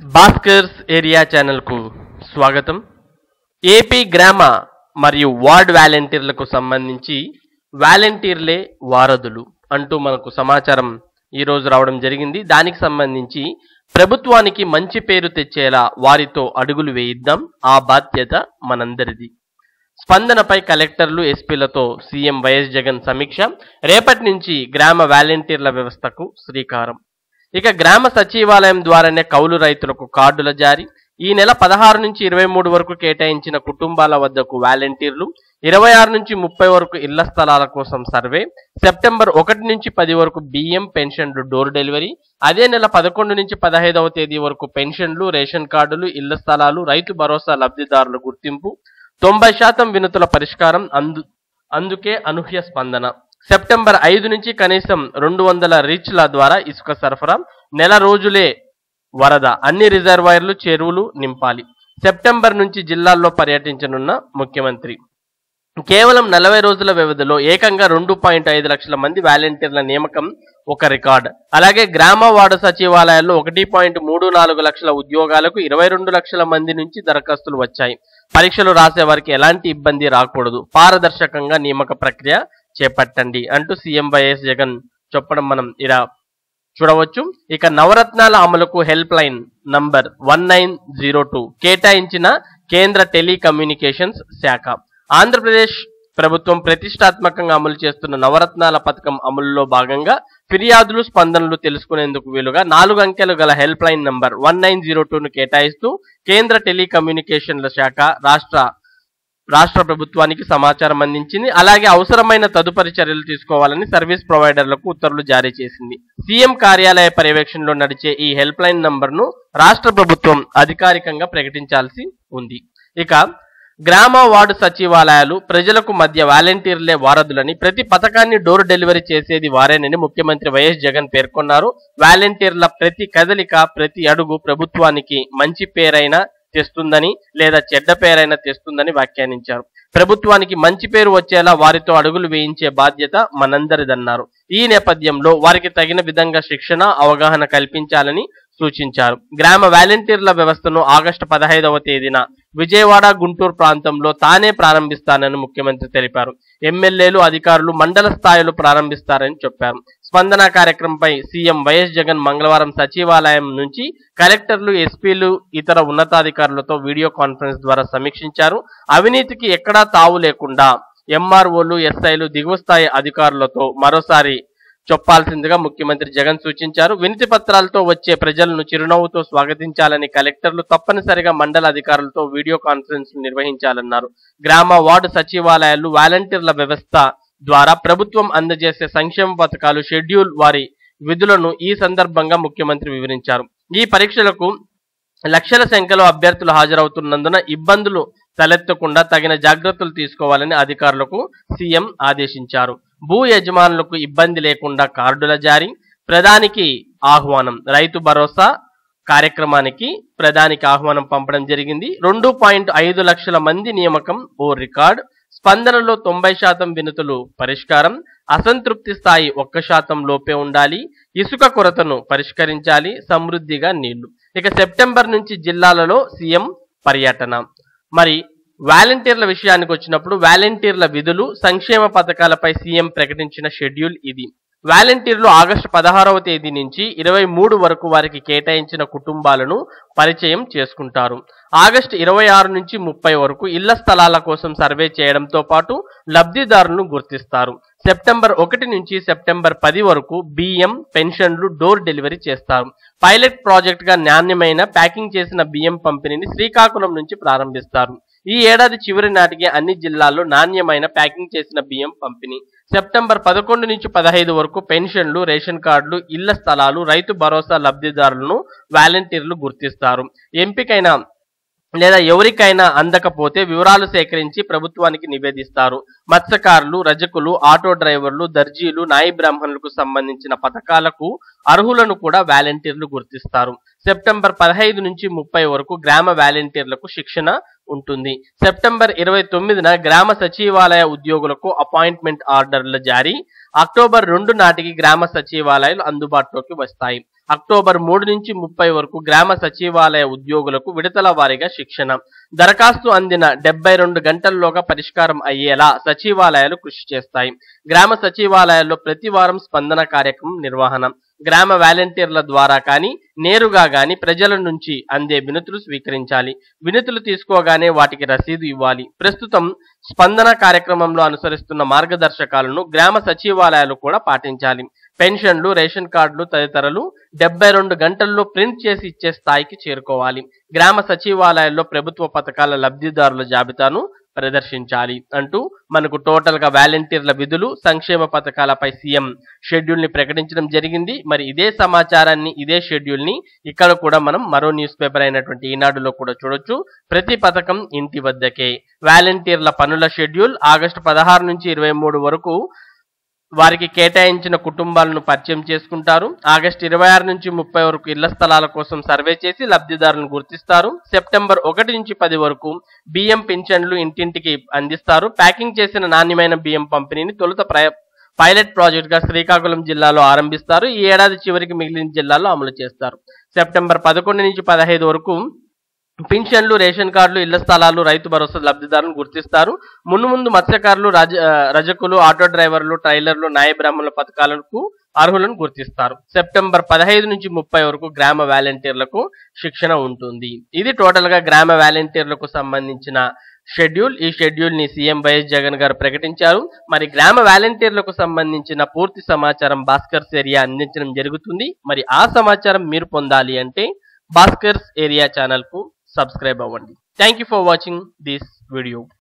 Bhaskar's area ఛానల్కు స్వాగతం AP గ్రామ మరియు వార్డ్ వాలంటీర్లకు సంబంధించి వాలంటీర్లే వారధులు అంటూ మనకు సమాచారం ఈరోజు రావడం జరిగింది దానికి సంబంధించి ప్రభుత్వానికి మంచి పేరు తెచ్చేలా వారితో అడుగులు వేయిద్దాం ఆ బాధ్యత మనందరిది స్పందనపై కలెక్టర్లు ఎస్పీలతో సీఎం వైఎస్ జగన్ సమీక్ష రేపటి నుంచి గ్రామ వాలంటీర్ల వ్యవస్థకు శ్రీకారం ఇక గ్రామ సచివాలయం ద్వారానే కౌలు రైతులకు కార్డుల జారీ ఈ నెల పదహారు నుంచి ఇరవై మూడు వరకు కేటాయించిన కుటుంబాల వద్దకు వాలంటీర్లు ఇరవై ఆరు నుంచి ముప్పై వరకు ఇళ్ల స్థలాల కోసం సర్వే సెప్టెంబర్ ఒకటి నుంచి పది వరకు బియ్యం పెన్షన్లు డోర్ డెలివరీ అదే నెల పదకొండు నుంచి పదహైదవ తేదీ వరకు పెన్షన్లు రేషన్ కార్డులు ఇళ్ల స్థలాలు రైతు భరోసా లబ్ధిదారుల గుర్తింపు తొంభై శాతం వినతుల పరిష్కారం అందు అందుకే అనూహ్య స్పందన సెప్టెంబర్ ఐదు నుంచి కనీసం రెండు వందల రీచ్ల ద్వారా ఇసుక సరఫరా నెల రోజులే వరద అన్ని రిజర్వాయర్లు చెరువులు నింపాలి సెప్టెంబర్ నుంచి జిల్లాల్లో పర్యటించనున్న ముఖ్యమంత్రి కేవలం నలభై రోజుల వ్యవధిలో ఏకంగా రెండు పాయింట్ ఐదు లక్షల మంది వాలంటీర్ల నియామకం ఒక రికార్డ్ అలాగే గ్రామ వార్డు సచివాలయాల్లో ఒకటి పాయింట్ మూడు నాలుగు లక్షల ఉద్యోగాలకు ఇరవై రెండు లక్షల మంది నుంచి దరఖాస్తులు వచ్చాయి పరీక్షలు రాసే వారికి ఎలాంటి ఇబ్బంది రాకూడదు పారదర్శకంగా నియామక ప్రక్రియ చేపట్టండి అంటూ సీఎం వైఎస్ జగన్ చెప్పడం మనం ఇలా చూడవచ్చు ఇక నవరత్నాల అమలుకు helpline number one nine zero two కేటాయించిన కేంద్ర టెలికమ్యూనికేషన్స్ శాఖ ఆంధ్రప్రదేశ్ ప్రభుత్వం ప్రతిష్టాత్మకంగా అమలు చేస్తున్న నవరత్నాల పథకం అమలులో భాగంగా ఫిర్యాదులు స్పందనలు తెలుసుకునేందుకు వీలుగా నాలుగు అంకెలు గల helpline number one nine zero టూను కేటాయిస్తూ కేంద్ర టెలికమ్యూనికేషన్ల శాఖ రాష్ట్ర రాష్ట్ర ప్రభుత్వానికి సమాచారం అందించింది అలాగే అవసరమైన తదుపరి చర్యలు తీసుకోవాలని సర్వీస్ ప్రొవైడర్లకు ఉత్తర్వులు జారీ చేసింది సీఎం కార్యాలయ పర్యవేక్షణలో నడిచే ఈ హెల్ప్ లైన్ నంబర్ను రాష్ట్ర ప్రభుత్వం అధికారికంగా ప్రకటించాల్సి ఉంది ఇక గ్రామ వార్డు సచివాలయాలు ప్రజలకు మధ్య వాలంటీర్లే వారధులని ప్రతి పథకాన్ని డోర్ డెలివరీ చేసేది వారేనని ముఖ్యమంత్రి వైఎస్ జగన్ పేర్కొన్నారు వాలంటీర్ల ప్రతి కదలిక ప్రతి అడుగు ప్రభుత్వానికి మంచి పేరైన తెస్తుందని లేదా చెడ్డ పేరైనా తెస్తుందని వ్యాఖ్యానించారు ప్రభుత్వానికి మంచి పేరు వచ్చేలా వారితో అడుగులు వేయించే బాధ్యత మనందరిదన్నారు ఈ నేపథ్యంలో వారికి తగిన విధంగా శిక్షణ అవగాహన కల్పించాలని సూచించారు గ్రామ వాలంటీర్ల వ్యవస్థను ఆగస్టు పదహైదవ తేదీన విజయవాడ గుంటూరు ప్రాంతంలో తానే ప్రారంభిస్తానని ముఖ్యమంత్రి తెలిపారు ఎమ్మెల్యేలు అధికారులు మండల స్థాయిలో ప్రారంభిస్తారని చెప్పారు స్పందన కార్యక్రమంపై సీఎం వైఎస్ జగన్ మంగళవారం సచివాలయం నుంచి కలెక్టర్లు ఎస్పీలు ఇతర ఉన్నతాధికారులతో వీడియో కాన్ఫరెన్స్ ద్వారా సమీక్షించారు అవినీతికి ఎక్కడా తావు లేకుండా ఎంఆర్ఓలు ఎస్ఐలు దిగువ స్థాయి అధికారులతో మరోసారి చెప్పాల్సిందిగా ముఖ్యమంత్రి జగన్ సూచించారు వినతి పత్రాలతో వచ్చే ప్రజలను చిరునవ్వుతో స్వాగతించాలని కలెక్టర్లు తప్పనిసరిగా మండల అధికారులతో వీడియో కాన్ఫరెన్స్ నిర్వహించాలన్నారు గ్రామ వార్డు సచివాలయాలు వాలంటీర్ల వ్యవస్థ ద్వారా ప్రభుత్వం అందజేసే సంక్షేమ పథకాలు షెడ్యూల్ వారి విధులను ఈ సందర్భంగా ముఖ్యమంత్రి వివరించారు ఈ పరీక్షలకు లక్షల సంఖ్యలో అభ్యర్థులు హాజరవుతున్నందున ఇబ్బందులు తలెత్తకుండా తగిన జాగ్రత్తలు తీసుకోవాలని అధికారులకు సీఎం ఆదేశించారు భూ యజమానులకు ఇబ్బంది లేకుండా కార్డుల జారీ ప్రధానికి ఆహ్వానం రైతు భరోసా కార్యక్రమానికి ప్రధానికి ఆహ్వానం పంపడం జరిగింది రెండు పాయింట్ ఐదు లక్షల మంది నియామకం ఓ రికార్డ్ స్పందనలో తొంభై శాతం వినతులు పరిష్కారం అసంతృప్తి స్థాయి ఒక్క శాతం లోపే ఉండాలి ఇసుక కొరతను పరిష్కరించాలి సమృద్ధిగా నీళ్లు ఇక సెప్టెంబర్ నుంచి జిల్లాలలో సీఎం పర్యటన మరి వాలంటీర్ల విషయానికి వచ్చినప్పుడు వాలంటీర్ల విధులు సంక్షేమ పథకాలపై సీఎం ప్రకటించిన షెడ్యూల్ ఇది వాలంటీర్లు ఆగస్టు పదహారవ తేదీ నుంచి ఇరవై మూడు వరకు వారికి కేటాయించిన కుటుంబాలను పరిచయం చేసుకుంటారు ఆగస్టు ఇరవై ఆరు నుంచి ముప్పై వరకు ఇళ్ల స్థలాల కోసం సర్వే చేయడంతో పాటు లబ్ధిదారులను గుర్తిస్తారు సెప్టెంబర్ ఒకటి నుంచి సెప్టెంబర్ పది వరకు బియ్యం పెన్షన్లు డోర్ డెలివరీ చేస్తారు పైలట్ ప్రాజెక్ట్ గా నాణ్యమైన ప్యాకింగ్ చేసిన బియ్యం పంపిణీని శ్రీకాకుళం నుంచి ప్రారంభిస్తారు ఈ ఏడాది చివరి నాటికి అన్ని జిల్లాల్లో నాణ్యమైన ప్యాకింగ్ చేసిన బియ్యం పంపిణీ సెప్టెంబర్ పదకొండు నుంచి పదహైదు వరకు పెన్షన్లు రేషన్ కార్డులు ఇళ్ల స్థలాలు రైతు భరోసా లబ్ధిదారులను వాలంటీర్లు గుర్తిస్తారు ఎంపికైన లేదా ఎవరికైనా అందకపోతే వివరాలు సేకరించి ప్రభుత్వానికి నివేదిస్తారు మత్స్యకారులు రజకులు ఆటో డ్రైవర్లు దర్జీలు నాయి బ్రాహ్మణులకు సంబంధించిన పథకాలకు అర్హులను కూడా వాలంటీర్లు గుర్తిస్తారు సెప్టెంబర్ పదహైదు నుంచి ముప్పై వరకు గ్రామ వాలంటీర్లకు శిక్షణ ఉంటుంది సెప్టెంబర్ ఇరవై తొమ్మిదిన గ్రామ సచివాలయ ఉద్యోగులకు అపాయింట్మెంట్ ఆర్డర్ల జారీ అక్టోబర్ రెండు నాటికి గ్రామ సచివాలయాలు అందుబాటులోకి వస్తాయి అక్టోబర్ మూడు నుంచి ముప్పై వరకు గ్రామ సచివాలయ ఉద్యోగులకు విడతల వారీగా శిక్షణ దరఖాస్తు అందిన డెబ్బై రెండు గంటల్లోగా పరిష్కారం అయ్యేలా సచివాలయాలు కృషి చేస్తాయి గ్రామ సచివాలయాల్లో ప్రతి వారం స్పందన కార్యక్రమం నిర్వహణ గ్రామ వాలంటీర్ల ద్వారా కానీ నేరుగా గాని ప్రజల నుంచి అందే వినతులు స్వీకరించాలి వినతులు తీసుకోగానే వాటికి రసీదు ఇవ్వాలి ప్రస్తుతం స్పందన కార్యక్రమంలో అనుసరిస్తున్న మార్గదర్శకాలను గ్రామ సచివాలయాలు కూడా పాటించాలి పెన్షన్లు రేషన్ కార్డులు తదితరులు డెబ్బై రెండు గంటల్లో ప్రింట్ చేసి ఇచ్చే స్థాయికి చేరుకోవాలి గ్రామ సచివాలయాల్లో ప్రభుత్వ పథకాల లబ్ధిదారుల జాబితాను ప్రదర్శించాలి అంటూ మనకు టోటల్ గా వాలంటీర్ల విధులు సంక్షేమ పథకాలపై సీఎం షెడ్యూల్ ని ప్రకటించడం జరిగింది మరి ఇదే సమాచారాన్ని ఇదే షెడ్యూల్ ని ఇక్కడ కూడా మనం మరో న్యూస్ పేపర్ అయినటువంటి ఈనాడులో కూడా చూడొచ్చు ప్రతి పథకం ఇంటి వద్దకే వాలంటీర్ల పనుల షెడ్యూల్ ఆగస్టు పదహారు నుంచి ఇరవై మూడు వరకు వారికి కేటాయించిన కుటుంబాలను పరిచయం చేసుకుంటారు ఆగస్టు ఇరవై ఆరు నుంచి ముప్పై వరకు ఇళ్ల స్థలాల కోసం సర్వే చేసి లబ్ధిదారులను గుర్తిస్తారు సెప్టెంబర్ ఒకటి నుంచి పది వరకు బియ్యం పింఛన్లు ఇంటింటికి అందిస్తారు ప్యాకింగ్ చేసిన నాణ్యమైన బియ్యం పంపిణీని తొలుత ప్రయ పైలట్ ప్రాజెక్ట్ గా శ్రీకాకుళం జిల్లాలో ఆరంభిస్తారు ఈ ఏడాది చివరికి మిగిలిన జిల్లాల్లో అమలు చేస్తారు సెప్టెంబర్ పదకొండు నుంచి పదహైదు వరకు పింఛన్లు రేషన్ కార్డులు ఇళ్ల స్థలాలు రైతు భరోసా లబ్ధిదారులను గుర్తిస్తారు మున్ను ముందు మత్స్యకారులు రజ రజకులు ఆటో డ్రైవర్లు ట్రైలర్లు న్యాయ బ్రాహ్మణుల పథకాలకు అర్హులను గుర్తిస్తారు సెప్టెంబర్ పదహైదు నుంచి ముప్పై వరకు గ్రామ వాలంటీర్లకు శిక్షణ ఉంటుంది ఇది టోటల్ గా గ్రామ వాలంటీర్లకు సంబంధించిన షెడ్యూల్ ఈ షెడ్యూల్ ని సీఎం వైఎస్ జగన్ గారు ప్రకటించారు మరి గ్రామ వాలంటీర్లకు సంబంధించిన పూర్తి సమాచారం భాస్కర్స్ ఏరియా అందించడం జరుగుతుంది మరి ఆ సమాచారం మీరు పొందాలి అంటే భాస్కర్స్ ఏరియా ఛానల్ కు సబ్స్క్రైబ్ అవ్వండి thank you for watching this video